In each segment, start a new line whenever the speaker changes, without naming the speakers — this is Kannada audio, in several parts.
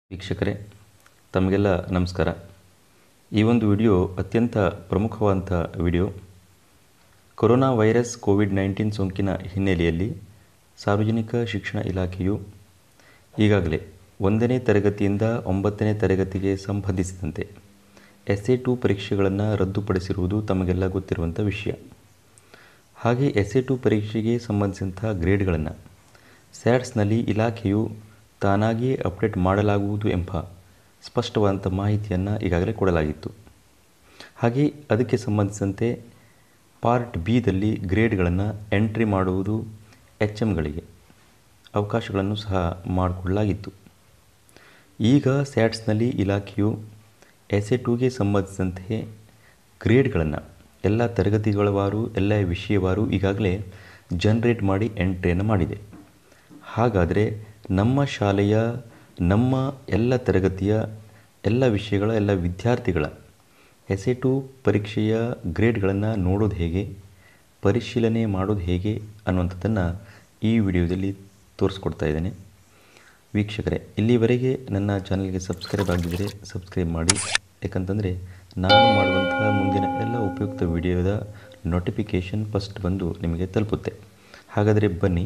ವೀಕ್ಷಕರೇ ತಮಗೆಲ್ಲ ನಮಸ್ಕಾರ ಈ ಒಂದು ವಿಡಿಯೋ ಅತ್ಯಂತ ಪ್ರಮುಖವಾದಂಥ video corona virus Covid nineteen ಸೋಂಕಿನ ಹಿನ್ನೆಲೆಯಲ್ಲಿ ಸಾರ್ವಜನಿಕ ಶಿಕ್ಷಣ ಇಲಾಖೆಯು ಈಗಾಗಲೇ ಒಂದನೇ ತರಗತಿಯಿಂದ ಒಂಬತ್ತನೇ ತರಗತಿಗೆ ಸಂಬಂಧಿಸಿದಂತೆ ಎಸ್ ಎ ಟು ಪರೀಕ್ಷೆಗಳನ್ನು ರದ್ದುಪಡಿಸಿರುವುದು ತಮಗೆಲ್ಲ ಗೊತ್ತಿರುವಂಥ ವಿಷಯ ಹಾಗೆ ಎಸ್ ಎ ಟು ಪರೀಕ್ಷೆಗೆ ಸಂಬಂಧಿಸಿದಂಥ ಗ್ರೇಡ್ಗಳನ್ನು ಸ್ಯಾಟ್ಸ್ನಲ್ಲಿ ಇಲಾಖೆಯು ತಾನಾಗಿಯೇ ಅಪ್ಡೇಟ್ ಮಾಡಲಾಗುವುದು ಎಂಬ ಸ್ಪಷ್ಟವಾದಂಥ ಮಾಹಿತಿಯನ್ನು ಈಗಾಗಲೇ ಕೊಡಲಾಗಿತ್ತು ಹಾಗೆ ಅದಕ್ಕೆ ಸಂಬಂಧಿಸಿದಂತೆ ಪಾರ್ಟ್ ಬಿದಲ್ಲಿ ಗ್ರೇಡ್ಗಳನ್ನು ಎಂಟ್ರಿ ಮಾಡುವುದು ಎಚ್ ಎಮ್ಗಳಿಗೆ ಅವಕಾಶಗಳನ್ನು ಸಹ ಮಾಡಿಕೊಡಲಾಗಿತ್ತು ಈಗ ಸ್ಯಾಟ್ಸ್ನಲ್ಲಿ ಇಲಾಖೆಯು ಎಸ್ ಎ ಟುಗೆ ಸಂಬಂಧಿಸಿದಂತೆ ಗ್ರೇಡ್ಗಳನ್ನು ಎಲ್ಲ ತರಗತಿಗಳವಾರು ಎಲ್ಲ ವಿಷಯವಾರು ಈಗಾಗಲೇ ಜನ್ರೇಟ್ ಮಾಡಿ ಎಂಟ್ರಿಯನ್ನು ಮಾಡಿದೆ ಹಾಗಾದರೆ ನಮ್ಮ ಶಾಲೆಯ ನಮ್ಮ ಎಲ್ಲ ತರಗತಿಯ ಎಲ್ಲ ವಿಷಯಗಳ ಎಲ್ಲ ವಿದ್ಯಾರ್ಥಿಗಳ ಎಸ್ ಎ ಟು ಪರೀಕ್ಷೆಯ ಗ್ರೇಡ್ಗಳನ್ನು ನೋಡೋದು ಹೇಗೆ ಪರಿಶೀಲನೆ ಮಾಡೋದು ಹೇಗೆ ಅನ್ನುವಂಥದ್ದನ್ನು ಈ ವಿಡಿಯೋದಲ್ಲಿ ತೋರಿಸ್ಕೊಡ್ತಾ ಇದ್ದೇನೆ ವೀಕ್ಷಕರೇ ಇಲ್ಲಿವರೆಗೆ ನನ್ನ ಚಾನಲ್ಗೆ ಸಬ್ಸ್ಕ್ರೈಬ್ ಆಗಿದ್ದರೆ ಸಬ್ಸ್ಕ್ರೈಬ್ ಮಾಡಿ ಯಾಕಂತಂದರೆ ನಾನು ಮಾಡುವಂತಹ ಮುಂದಿನ ಎಲ್ಲ ಉಪಯುಕ್ತ ವಿಡಿಯೋದ ನೋಟಿಫಿಕೇಷನ್ ಫಸ್ಟ್ ಬಂದು ನಿಮಗೆ ತಲುಪುತ್ತೆ ಹಾಗಾದರೆ ಬನ್ನಿ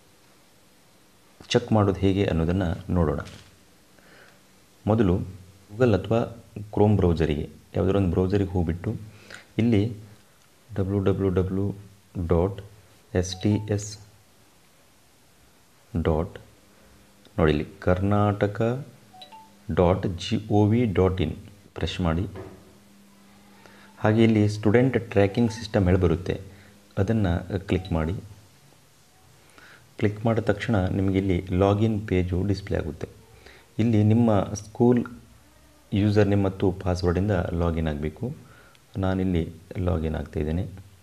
ಚೆಕ್ ಮಾಡೋದು ಹೇಗೆ ಅನ್ನೋದನ್ನು ನೋಡೋಣ ಮೊದಲು ಗೂಗಲ್ ಅಥವಾ ಕ್ರೋಮ್ ಬ್ರೌಸರಿಗೆ ಯಾವುದಾದ್ರು ಒಂದು ಬ್ರೌಸರಿಗೆ ಹೋಗಿಬಿಟ್ಟು ಇಲ್ಲಿ W W W dot S T S dot ನೋಡಿ ಇಲ್ಲಿ Karnataka dot G O V dot in press ಮಾಡಿ ಹಾಗೆ ಇಲ್ಲಿ ಸ್ಟೂಡೆಂಟ್ ಟ್ರ್ಯಾಕಿಂಗ್ ಸಿಸ್ಟಮ್ ಹೇಳಿ ಬರುತ್ತೆ ಅದನ್ನು ಕ್ಲಿಕ್ ಮಾಡಿ ಕ್ಲಿಕ್ ಮಾಡಿದ ತಕ್ಷಣ ನಿಮಗೆ ಇಲ್ಲಿ ಲಾಗಿನ್ ಪೇಜು ಡಿಸ್ಪ್ಲೇ ಆಗುತ್ತೆ ಇಲ್ಲಿ ನಿಮ್ಮ ಸ್ಕೂಲ್ ಯೂಸರ್ ನೇಮ್ ಮತ್ತು ಪಾಸ್ವರ್ಡಿಂದ ಲಾಗಿನ್ ಆಗಬೇಕು ನಾನಿಲ್ಲಿ ಲಾಗಿನ್ ಆಗ್ತಾಯಿದ್ದೇನೆ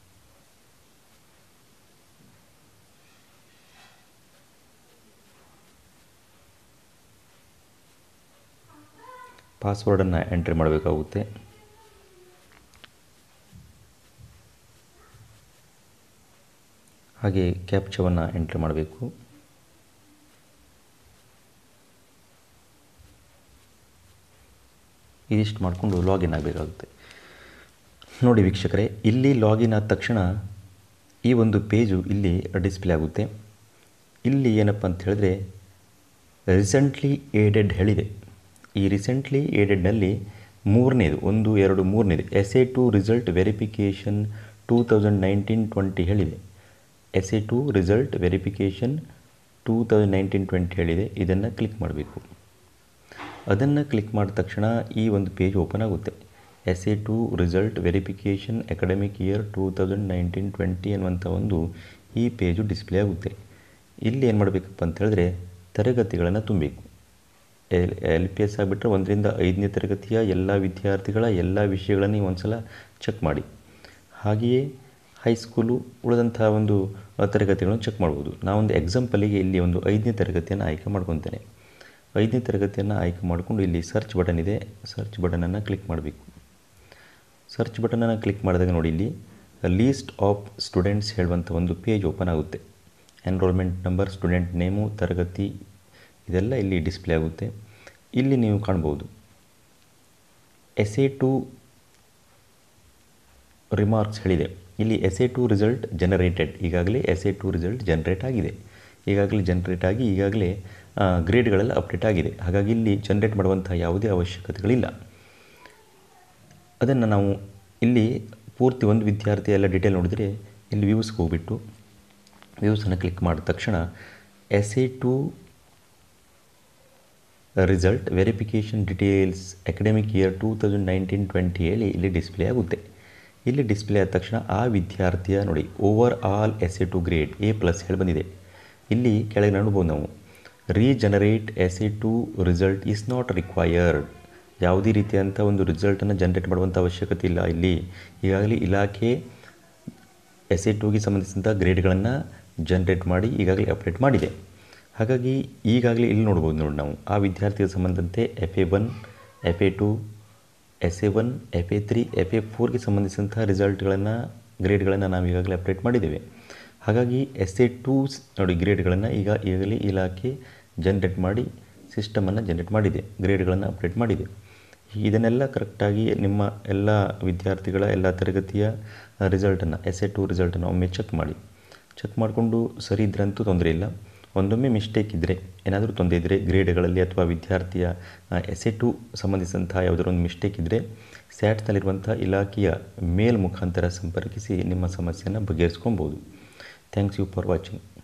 ಪಾಸ್ವರ್ಡನ್ನು ಎಂಟ್ರಿ ಮಾಡಬೇಕಾಗುತ್ತೆ ಹಾಗೆ ಕ್ಯಾಪ್ಚವನ್ನು ಎಂಟ್ರಿ ಮಾಡಬೇಕು ಇದಿಷ್ಟು ಮಾಡಿಕೊಂಡು ಲಾಗಿನ್ ಆಗಬೇಕಾಗುತ್ತೆ ನೋಡಿ ವೀಕ್ಷಕರೇ ಇಲ್ಲಿ ಲಾಗಿನ್ ಆದ ತಕ್ಷಣ ಈ ಒಂದು ಪೇಜು ಇಲ್ಲಿ ಡಿಸ್ಪ್ಲೇ ಆಗುತ್ತೆ ಇಲ್ಲಿ ಏನಪ್ಪ ಅಂತ ಹೇಳಿದ್ರೆ ರೀಸೆಂಟ್ಲಿ ಏಡೆಡ್ ಹೇಳಿದೆ ಈ ರೀಸೆಂಟ್ಲಿ ಏಡೆಡ್ನಲ್ಲಿ ಮೂರನೇದು ಒಂದು ಎರಡು ಮೂರನೇದು S A two result verification two thousand nineteen twenty ಹೇಳಿದೆ S A two result verification two thousand nineteen twenty ಹೇಳಿದೆ ಇದನ್ನು ಕ್ಲಿಕ್ ಮಾಡಬೇಕು ಅದನ್ನು ಕ್ಲಿಕ್ ಮಾಡಿದ ತಕ್ಷಣ ಈ ಒಂದು ಪೇಜ್ ಓಪನ್ ಆಗುತ್ತೆ S A two result verification academic year two thousand nineteen twenty ಅನ್ನುವಂಥ ಒಂದು ಈ ಪೇಜು ಡಿಸ್ಪ್ಲೇ ಆಗುತ್ತೆ ಇಲ್ಲಿ ಏನು ಮಾಡಬೇಕಪ್ಪ ಅಂತ ಹೇಳಿದ್ರೆ ತರಗತಿಗಳನ್ನು ತುಂಬಬೇಕು ಎಲ್ ಎಲ್ ಪಿ ಎಸ್ ಆಗಿಬಿಟ್ರೆ ಒಂದರಿಂದ ಐದನೇ ತರಗತಿಯ ಎಲ್ಲ ವಿದ್ಯಾರ್ಥಿಗಳ ಎಲ್ಲ ವಿಷಯಗಳನ್ನು ನೀವು ಒಂದು ಸಲ ಚೆಕ್ ಮಾಡಿ ಹಾಗೆಯೇ ಹೈಸ್ಕೂಲು ಉಳಿದಂಥ ಒಂದು ತರಗತಿಗಳನ್ನು ಚೆಕ್ ಮಾಡ್ಬೋದು ನಾವೊಂದು ಎಕ್ಸಾಂಪಲಿಗೆ ಇಲ್ಲಿ ಒಂದು ಐದನೇ ತರಗತಿಯನ್ನು ಆಯ್ಕೆ ಮಾಡ್ಕೊತೇನೆ ಐದನೇ ತರಗತಿಯನ್ನು ಆಯ್ಕೆ ಮಾಡಿಕೊಂಡು ಇಲ್ಲಿ ಸರ್ಚ್ ಬಟನ್ ಇದೆ ಸರ್ಚ್ ಬಟನನ್ನು ಕ್ಲಿಕ್ ಮಾಡಬೇಕು ಸರ್ಚ್ ಬಟನನ್ನು ಕ್ಲಿಕ್ ಮಾಡಿದಾಗ ನೋಡಿ ಇಲ್ಲಿ ಲೀಸ್ಟ್ ಆಫ್ ಸ್ಟೂಡೆಂಟ್ಸ್ ಹೇಳುವಂಥ ಒಂದು ಪೇಜ್ ಓಪನ್ ಆಗುತ್ತೆ ಎನ್ರೋಲ್ಮೆಂಟ್ ನಂಬರ್ ಸ್ಟೂಡೆಂಟ್ ನೇಮು ತರಗತಿ ಇದೆಲ್ಲ ಇಲ್ಲಿ ಡಿಸ್ಪ್ಲೇ ಆಗುತ್ತೆ ಇಲ್ಲಿ ನೀವು ಕಾಣ್ಬೋದು ಎಸ್ ಎ ಟು ರಿಮಾರ್ಕ್ಸ್ ಹೇಳಿದೆ ಇಲ್ಲಿ S A two result generated ಈಗಾಗಲೇ S A two result generate ಆಗಿದೆ ಈಗಾಗಲೇ ಜನರೇಟ್ ಆಗಿ ಈಗಾಗಲೇ ಗ್ರೇಡ್ಗಳೆಲ್ಲ ಅಪ್ಡೇಟ್ ಆಗಿದೆ ಹಾಗಾಗಿ ಇಲ್ಲಿ ಜನರೇಟ್ ಮಾಡುವಂಥ ಯಾವುದೇ ಅವಶ್ಯಕತೆಗಳಿಲ್ಲ ಅದನ್ನು ನಾವು ಇಲ್ಲಿ ಪೂರ್ತಿ ಒಂದು ವಿದ್ಯಾರ್ಥಿ ಎಲ್ಲ ಡೀಟೇಲ್ ನೋಡಿದರೆ ಇಲ್ಲಿ ವ್ಯೂಸ್ಗೆ ಹೋಗ್ಬಿಟ್ಟು ವ್ಯೂಸನ್ನು ಕ್ಲಿಕ್ ಮಾಡಿದ ತಕ್ಷಣ S A two result verification details academic year two thousand nineteen twenty ಹೇಳಿ ಇಲ್ಲಿ ಡಿಸ್ಪ್ಲೇ ಆಗುತ್ತೆ ಇಲ್ಲಿ ಡಿಸ್ಪ್ಲೇ ಆದ ತಕ್ಷಣ ಆ ವಿದ್ಯಾರ್ಥಿಯ ನೋಡಿ overall S A two grade A plus ಹೇಳಿ ಬಂದಿದೆ ಇಲ್ಲಿ ಕೆಳಗೆ ನೋಡ್ಬೋದು ನಾವು regenerate S A two result is not required ಯಾವುದೇ ರೀತಿಯಾದಂಥ ಒಂದು ರಿಸಲ್ಟನ್ನು ಜನ್ರೇಟ್ ಮಾಡುವಂಥ ಅವಶ್ಯಕತೆ ಇಲ್ಲ ಇಲ್ಲಿ ಈಗಾಗಲೇ ಇಲಾಖೆ ಎಸ್ ಎ ಟುಗೆ ಸಂಬಂಧಿಸಿದಂಥ ಗ್ರೇಡ್ಗಳನ್ನು ಜನ್ರೇಟ್ ಮಾಡಿ ಈಗಾಗಲೇ ಅಪ್ಡೇಟ್ ಮಾಡಿದೆ ಹಾಗಾಗಿ ಈಗಾಗಲೇ ಇಲ್ಲಿ ನೋಡ್ಬೋದು ನೋಡಿ ನಾವು ಆ ವಿದ್ಯಾರ್ಥಿಗೆ ಸಂಬಂಧಂತೆ F A one F A two S A one F A three F A ಫೋರ್ಗೆ ಸಂಬಂಧಿಸಿದಂಥ ರಿಸಲ್ಟ್ಗಳನ್ನು ಗ್ರೇಡ್ಗಳನ್ನು ನಾವು ಈಗಾಗಲೇ ಅಪ್ಡೇಟ್ ಮಾಡಿದ್ದೇವೆ ಹಾಗಾಗಿ ಎಸ್ ಎ ಟೂಸ್ ನೋಡಿ ಗ್ರೇಡ್ಗಳನ್ನು ಈಗ ಈಗಲೇ ಇಲಾಖೆ ಜನ್ರೇಟ್ ಮಾಡಿ ಸಿಸ್ಟಮನ್ನು ಜನರೇಟ್ ಮಾಡಿದೆ ಗ್ರೇಡ್ಗಳನ್ನು ಅಪ್ಡೇಟ್ ಮಾಡಿದೆ ಇದನ್ನೆಲ್ಲ ಕರೆಕ್ಟಾಗಿ ನಿಮ್ಮ ಎಲ್ಲ ವಿದ್ಯಾರ್ಥಿಗಳ ಎಲ್ಲ ತರಗತಿಯ ರಿಸಲ್ಟನ್ನು ಎಸ್ ಎ ಟು ರಿಸಲ್ಟನ್ನು ಒಮ್ಮೆ ಚೆಕ್ ಮಾಡಿ ಚೆಕ್ ಮಾಡಿಕೊಂಡು ಸರಿ ಇದ್ರಂತೂ ತೊಂದರೆ ಇಲ್ಲ ಒಂದೊಮ್ಮೆ ಮಿಸ್ಟೇಕ್ ಇದ್ದರೆ ಏನಾದರೂ ತೊಂದರೆ ಇದ್ದರೆ ಗ್ರೇಡ್ಗಳಲ್ಲಿ ಅಥವಾ ವಿದ್ಯಾರ್ಥಿಯ ಎಸ್ ಎ ಟು ಸಂಬಂಧಿಸಿದಂತಹ ಯಾವುದಾದ್ರು ಒಂದು ಮಿಸ್ಟೇಕ್ ಇದ್ದರೆ ಸ್ಯಾಟ್ಸ್ನಲ್ಲಿರುವಂಥ ಇಲಾಖೆಯ ಮೇಲ್ ಮುಖಾಂತರ ಸಂಪರ್ಕಿಸಿ ನಿಮ್ಮ ಸಮಸ್ಯೆಯನ್ನು ಬಗೆಹರಿಸ್ಕೊಬೋದು ಥ್ಯಾಂಕ್ಸ್ ಯು ಫಾರ್ ವಾಚಿಂಗ್